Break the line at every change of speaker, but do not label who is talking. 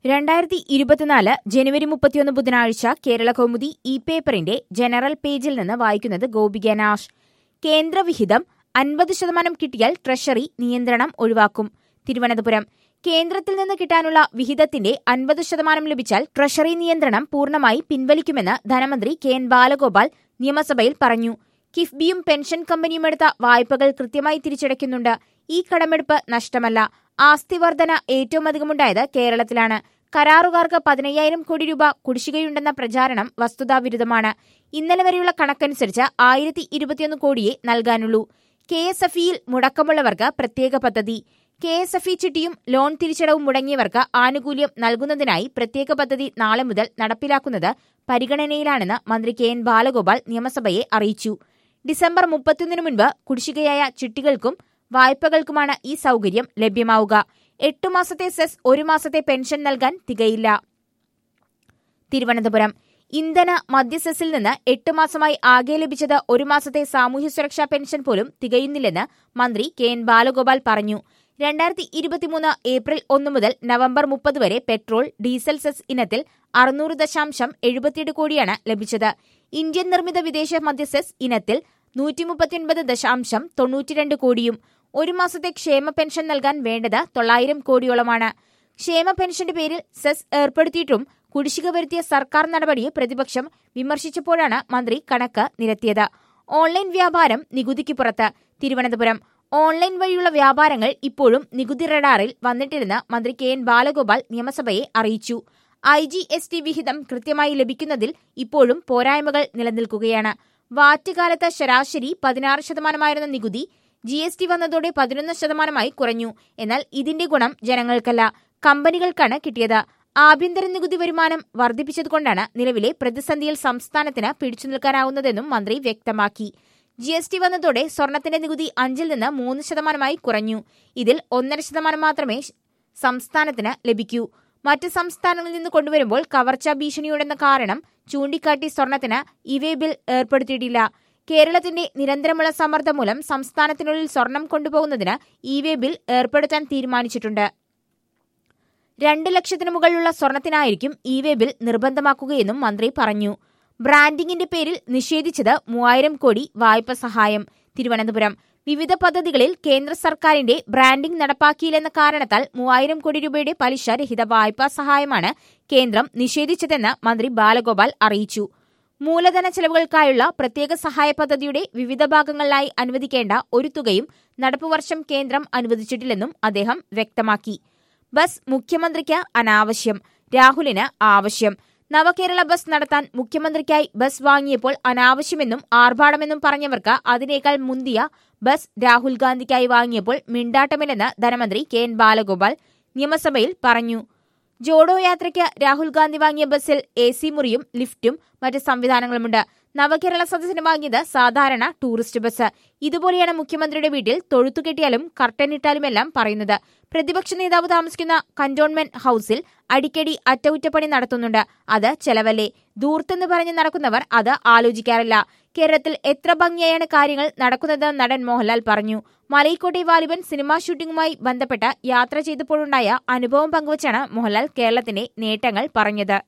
രണ്ടായിരത്തി ഇരുപത്തിനാല് ജനുവരി മുപ്പത്തിയൊന്ന് ബുധനാഴ്ച കേരള കൗമുദി ഇ പേപ്പറിന്റെ ജനറൽ പേജിൽ നിന്ന് വായിക്കുന്നത് ഗോപിക നാഷ് കേന്ദ്രവിഹിതം അൻപത് ശതമാനം കിട്ടിയാൽ ട്രഷറി നിയന്ത്രണം ഒഴിവാക്കും തിരുവനന്തപുരം കേന്ദ്രത്തിൽ നിന്ന് കിട്ടാനുള്ള വിഹിതത്തിന്റെ അൻപത് ശതമാനം ലഭിച്ചാൽ ട്രഷറി നിയന്ത്രണം പൂർണ്ണമായി പിൻവലിക്കുമെന്ന് ധനമന്ത്രി കെ എൻ ബാലഗോപാൽ നിയമസഭയിൽ പറഞ്ഞു കിഫ്ബിയും പെൻഷൻ കമ്പനിയും എടുത്ത വായ്പകൾ കൃത്യമായി തിരിച്ചടയ്ക്കുന്നുണ്ട് ഈ കടമെടുപ്പ് നഷ്ടമല്ല ആസ്തി വർധന ഏറ്റവും അധികമുണ്ടായത് കേരളത്തിലാണ് കരാറുകാർക്ക് പതിനയ്യായിരം കോടി രൂപ കുടിശ്ശികയുണ്ടെന്ന പ്രചാരണം വസ്തുതാവിരുദ്ധമാണ് ഇന്നലെ വരെയുള്ള കണക്കനുസരിച്ച് ആയിരത്തി ഇരുപത്തിയൊന്ന് കോടിയെ നൽകാനുള്ളൂ കെ എസ് എഫ് ഇയിൽ മുടക്കമുള്ളവർക്ക് പ്രത്യേക പദ്ധതി കെ എസ് എഫ് ഇ ചിട്ടിയും ലോൺ തിരിച്ചടവും മുടങ്ങിയവർക്ക് ആനുകൂല്യം നൽകുന്നതിനായി പ്രത്യേക പദ്ധതി നാളെ മുതൽ നടപ്പിലാക്കുന്നത് പരിഗണനയിലാണെന്ന് മന്ത്രി കെ എൻ ബാലഗോപാൽ നിയമസഭയെ അറിയിച്ചു ഡിസംബർ മുപ്പത്തിയൊന്നിനു മുൻപ് കുടിശ്ശികയായ ചിട്ടികൾക്കും വായ്പകൾക്കുമാണ് ഈ സൗകര്യം ലഭ്യമാവുക എട്ടു മാസത്തെ സെസ് ഒരു മാസത്തെ പെൻഷൻ നൽകാൻ തികയില്ല തിരുവനന്തപുരം ഇന്ധന മദ്യസെസിൽ നിന്ന് എട്ട് മാസമായി ആകെ ലഭിച്ചത് ഒരു മാസത്തെ സാമൂഹ്യ സുരക്ഷാ പെൻഷൻ പോലും തികയുന്നില്ലെന്ന് മന്ത്രി കെ എൻ ബാലഗോപാൽ പറഞ്ഞു രണ്ടായിരത്തി ഇരുപത്തിമൂന്ന് ഏപ്രിൽ ഒന്ന് മുതൽ നവംബർ മുപ്പത് വരെ പെട്രോൾ ഡീസൽ സെസ് ഇനത്തിൽ അറുന്നൂറ് ദശാംശം എഴുപത്തിയെട്ട് കോടിയാണ് ലഭിച്ചത് ഇന്ത്യൻ നിർമ്മിത വിദേശ മദ്യസെസ് ഇനത്തിൽ നൂറ്റി മുപ്പത്തിയൊൻപത് ദശാംശം തൊണ്ണൂറ്റിരണ്ട് കോടിയും ഒരു മാസത്തെ ക്ഷേമ പെൻഷൻ നൽകാൻ വേണ്ടത് തൊള്ളായിരം കോടിയോളമാണ് ക്ഷേമ പെൻഷന്റെ പേരിൽ സെസ് ഏർപ്പെടുത്തിയിട്ടും കുടിശ്ശിക വരുത്തിയ സർക്കാർ നടപടിയെ പ്രതിപക്ഷം വിമർശിച്ചപ്പോഴാണ് മന്ത്രി കണക്ക് നിരത്തിയത് ഓൺലൈൻ വ്യാപാരം നികുതിക്ക് പുറത്ത് തിരുവനന്തപുരം ഓൺലൈൻ വഴിയുള്ള വ്യാപാരങ്ങൾ ഇപ്പോഴും നികുതി റഡാറിൽ വന്നിട്ടില്ലെന്ന് മന്ത്രി കെ എൻ ബാലഗോപാൽ നിയമസഭയെ അറിയിച്ചു ഐ ജി എസ് ടി വിഹിതം കൃത്യമായി ലഭിക്കുന്നതിൽ ഇപ്പോഴും പോരായ്മകൾ നിലനിൽക്കുകയാണ് വാറ്റ് കാലത്ത് ശരാശരി പതിനാറ് ശതമാനമായിരുന്ന നികുതി ജി എസ് ടി വന്നതോടെ പതിനൊന്ന് ശതമാനമായി കുറഞ്ഞു എന്നാൽ ഇതിന്റെ ഗുണം ജനങ്ങൾക്കല്ല കമ്പനികൾക്കാണ് കിട്ടിയത് ആഭ്യന്തര നികുതി വരുമാനം വർദ്ധിപ്പിച്ചതുകൊണ്ടാണ് നിലവിലെ പ്രതിസന്ധിയിൽ സംസ്ഥാനത്തിന് പിടിച്ചു നിൽക്കാനാവുന്നതെന്നും മന്ത്രി വ്യക്തമാക്കി ജി എസ് ടി വന്നതോടെ സ്വർണത്തിന്റെ നികുതി അഞ്ചിൽ നിന്ന് മൂന്ന് ശതമാനമായി കുറഞ്ഞു ഇതിൽ ഒന്നര ശതമാനം മാത്രമേ സംസ്ഥാനത്തിന് ലഭിക്കൂ മറ്റ് സംസ്ഥാനങ്ങളിൽ നിന്ന് കൊണ്ടുവരുമ്പോൾ കവർച്ചാ ഭീഷണിയുണ്ടെന്ന കാരണം ചൂണ്ടിക്കാട്ടി സ്വർണത്തിന് ഇവേ ബിൽ ഏർപ്പെടുത്തിയിട്ടില്ല കേരളത്തിന്റെ നിരന്തരമുള്ള സമ്മർദ്ദം മൂലം സംസ്ഥാനത്തിനുള്ളിൽ സ്വർണം കൊണ്ടുപോകുന്നതിന് ഇ വേ ബിൽ ഏർപ്പെടുത്താൻ തീരുമാനിച്ചിട്ടുണ്ട് രണ്ട് ലക്ഷത്തിന് മുകളിലുള്ള സ്വർണത്തിനായിരിക്കും ഇ വേ ബിൽ നിർബന്ധമാക്കുകയെന്നും മന്ത്രി പറഞ്ഞു ബ്രാൻഡിംഗിന്റെ പേരിൽ നിഷേധിച്ചത് മൂവായിരം കോടി വായ്പ സഹായം തിരുവനന്തപുരം വിവിധ പദ്ധതികളിൽ കേന്ദ്ര സർക്കാരിന്റെ ബ്രാൻഡിംഗ് നടപ്പാക്കിയില്ലെന്ന കാരണത്താൽ മൂവായിരം കോടി രൂപയുടെ പലിശ രഹിത വായ്പാ സഹായമാണ് കേന്ദ്രം നിഷേധിച്ചതെന്ന് മന്ത്രി ബാലഗോപാൽ അറിയിച്ചു മൂലധന ചെലവുകൾക്കായുള്ള പ്രത്യേക സഹായ പദ്ധതിയുടെ വിവിധ ഭാഗങ്ങളിലായി അനുവദിക്കേണ്ട ഒരു തുകയും നടപ്പുവർഷം കേന്ദ്രം അനുവദിച്ചിട്ടില്ലെന്നും അദ്ദേഹം വ്യക്തമാക്കി ബസ് മുഖ്യമന്ത്രിക്ക് അനാവശ്യം രാഹുലിന് ആവശ്യം നവകേരള ബസ് നടത്താൻ മുഖ്യമന്ത്രിക്കായി ബസ് വാങ്ങിയപ്പോൾ അനാവശ്യമെന്നും ആർഭാടമെന്നും പറഞ്ഞവർക്ക് അതിനേക്കാൾ മുന്തിയ ബസ് രാഹുൽ ഗാന്ധിക്കായി വാങ്ങിയപ്പോൾ മിണ്ടാട്ടമില്ലെന്ന് ധനമന്ത്രി കെ എൻ ബാലഗോപാൽ നിയമസഭയിൽ പറഞ്ഞു ജോഡോ യാത്രയ്ക്ക് രാഹുൽ ഗാന്ധി വാങ്ങിയ ബസ്സിൽ എ സി മുറിയും ലിഫ്റ്റും മറ്റ് സംവിധാനങ്ങളുമുണ്ട് നവകേരള സദസ്സിന് വാങ്ങിയത് സാധാരണ ടൂറിസ്റ്റ് ബസ് ഇതുപോലെയാണ് മുഖ്യമന്ത്രിയുടെ വീട്ടിൽ തൊഴുത്തുകെട്ടിയാലും കർട്ടനിട്ടാലുമെല്ലാം പറയുന്നത് പ്രതിപക്ഷ നേതാവ് താമസിക്കുന്ന കന്റോൺമെന്റ് ഹൌസിൽ അടിക്കടി അറ്റകുറ്റപ്പണി നടത്തുന്നുണ്ട് അത് ചെലവല്ലേ ദൂർത്തെന്ന് പറഞ്ഞ് നടക്കുന്നവർ അത് ആലോചിക്കാറില്ല കേരളത്തിൽ എത്ര ഭംഗിയായാണ് കാര്യങ്ങൾ നടക്കുന്നതെന്ന് നടൻ മോഹൻലാൽ പറഞ്ഞു മലൈക്കോട്ടെ വാലിബൻ സിനിമാ ഷൂട്ടിംഗുമായി ബന്ധപ്പെട്ട് യാത്ര ചെയ്തപ്പോഴുണ്ടായ അനുഭവം പങ്കുവച്ചാണ് മോഹൻലാൽ കേരളത്തിന്റെ നേട്ടങ്ങൾ പറഞ്ഞത്